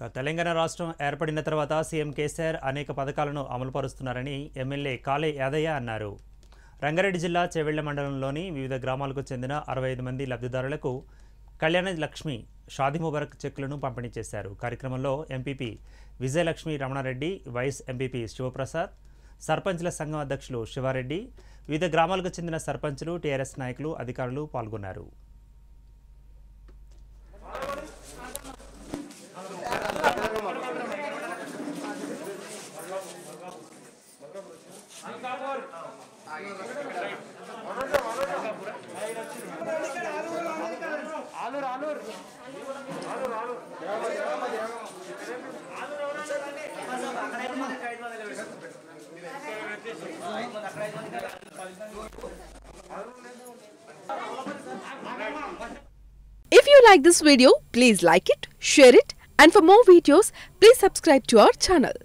ఇక తెలంగాణ రాష్ట్రం ఏర్పడిన తర్వాత సీఎం కేసీఆర్ అనేక పథకాలను అమలుపరుస్తున్నారని ఎమ్మెల్యే కాళే యాదయ్య అన్నారు రంగారెడ్డి జిల్లా చెవెళ్ల మండలంలోని వివిధ గ్రామాలకు చెందిన అరవై ఐదు మంది లబ్ధిదారులకు కళ్యాణ లక్ష్మి షాదీ ముబారక్ చెక్కులను పంపిణీ చేశారు కార్యక్రమంలో MPP Vijayalakshmi Ramanareddy vice MPP Sivaprasad సర్పంచ్ల సంఘం అధ్యక్షులు శివారెడ్డి వివిధ గ్రామాలకు చెందిన సర్పంచులు టీఆర్ఎస్ నాయకులు అధికారులు పాల్గొన్నారు If you like this video, please like it, share it, and for more videos, please subscribe to our channel.